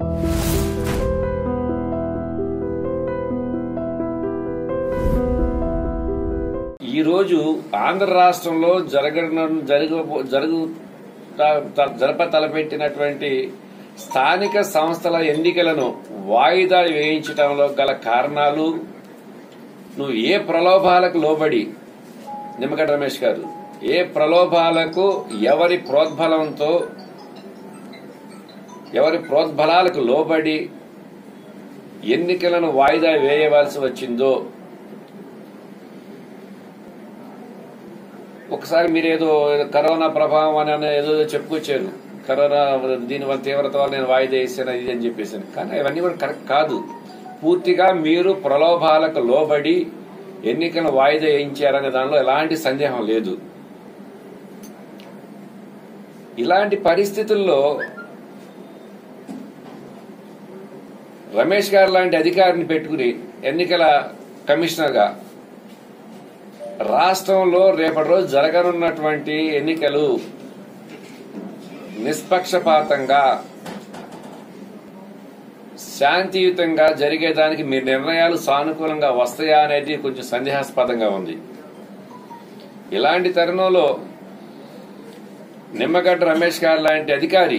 ఈరోజు ఆంధ్ర రాష్ట్రంలో జరగన జరుగు జరుగు త- త- జరప తలపెట్టినటువంటి స్థానిక సంస్థల ఎన్నికలను వాయిదా వేయించడంలో గల కారణాలు నువ్వు ఏ ప్రలోభాలకు లోబడి నిమ్మగడ్డ రమేష్ గారు ఏ ప్రలోభాలకు ఎవరి ప్రోద్బలంతో ఎవరి ప్రోద్బలాలకు లోబడి ఎన్నికలను వాయిదా వేయవలసి వచ్చిందో ఒకసారి మీరు ఏదో కరోనా ప్రభావం అని అని ఏదో చెప్పుకొచ్చారు కరోనా దీని వల్ల తీవ్రత వల్ల నేను వాయిదా వేసాను ఇది అని చెప్పేసాను కానీ ఇవన్నీ కూడా కరెక్ట్ కాదు పూర్తిగా మీరు ప్రలోభాలకు లోబడి ఎన్నికలను వాయిదా వేయించారనే దానిలో ఎలాంటి సందేహం లేదు ఇలాంటి పరిస్థితుల్లో రమేష్ గారు లాంటి అధికారిని పెట్టుకుని ఎన్నికల కమిషనర్గా రాష్ట్రంలో రేపటి రోజు జరగనున్నటువంటి ఎన్నికలు నిష్పక్షపాతంగా శాంతియుతంగా జరిగేదానికి మీ నిర్ణయాలు సానుకూలంగా వస్తాయా అనేది కొంచెం సందేహాస్పదంగా ఉంది ఇలాంటి తరుణంలో నిమ్మగడ్డ రమేష్ గారు లాంటి అధికారి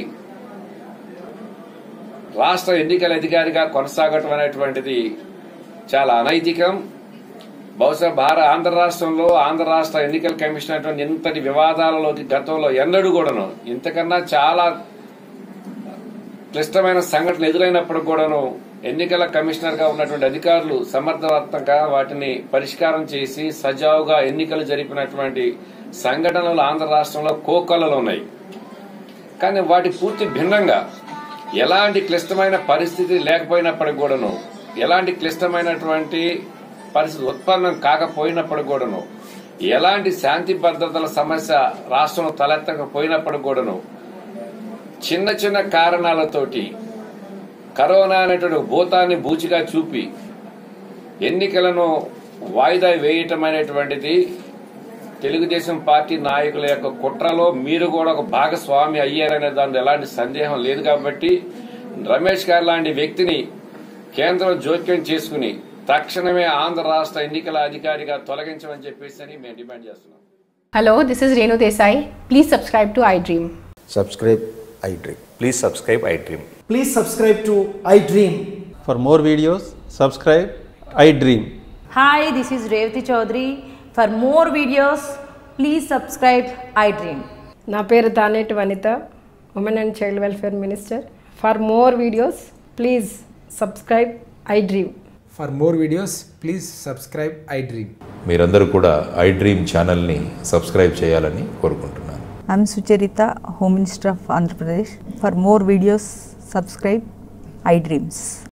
రాష్ట్ర ఎన్నికల అధికారిగా కొనసాగటం అనేటువంటిది చాలా అనైతికం బహుశా భార ఆంధ్ర రాష్ట్రంలో ఆంధ్ర రాష్ట్ర ఎన్నికల కమిషన్ అటువంటి ఇంతటి వివాదాలలోకి గతంలో ఎన్నడూ కూడాను ఇంతకన్నా చాలా క్లిష్టమైన సంఘటనలు ఎదురైనప్పుడు కూడాను ఎన్నికల కమిషనర్ గా ఉన్నటువంటి అధికారులు సమర్థవంతంగా వాటిని పరిష్కారం చేసి సజావుగా ఎన్నికలు జరిపినటువంటి సంఘటనలు ఆంధ్ర రాష్ట్రంలో కోకొల్లలు ఉన్నాయి కానీ వాటి పూర్తి భిన్నంగా ఎలాంటి క్లిష్టమైన పరిస్థితి లేకపోయినప్పటికి కూడాను ఎలాంటి క్లిష్టమైనటువంటి పరిస్థితి ఉత్పన్నం కాకపోయినప్పుడు కూడాను ఎలాంటి శాంతి భద్రతల సమస్య రాష్ట్రంలో తలెత్తకపోయినప్పుడు కూడాను చిన్న చిన్న కారణాలతోటి కరోనా అనేటువంటి భూతాన్ని బూచిగా చూపి ఎన్నికలను వాయిదా వేయటం అనేటువంటిది తెలుగుదేశం పార్టీ నాయకుల యొక్క కుట్రలో మీరు కూడా ఒక భాగస్వామి అయ్యారనే దానిలో ఎలాంటి సందేహం లేదు కాబట్టి రమేష్ గారు లాంటి వ్యక్తిని కేంద్రం జోక్యం చేసుకుని తక్షణమే ఆంధ్ర రాష్ట్ర ఎన్నికల అధికారిగా తొలగించమని చెప్పేసి అని మేము డిమాండ్ చేస్తున్నాం Hello, this is Renu Desai. Please subscribe to iDream. subscribe iDream. Please subscribe iDream. Please subscribe to iDream. For more videos, subscribe iDream. Hi, this is Revati Chaudhary. For more videos, please subscribe iDream. నా పేరు Taneti Vanitha women and child welfare minister for more videos please subscribe iDream For more videos, please subscribe iDream. మీరందరూ కూడా iDream ఛానల్ని subscribe చేయాలని కోరుకుంటున్నాను I'm Sucharita, Home Minister of Andhra Pradesh. For more videos, subscribe iDreams.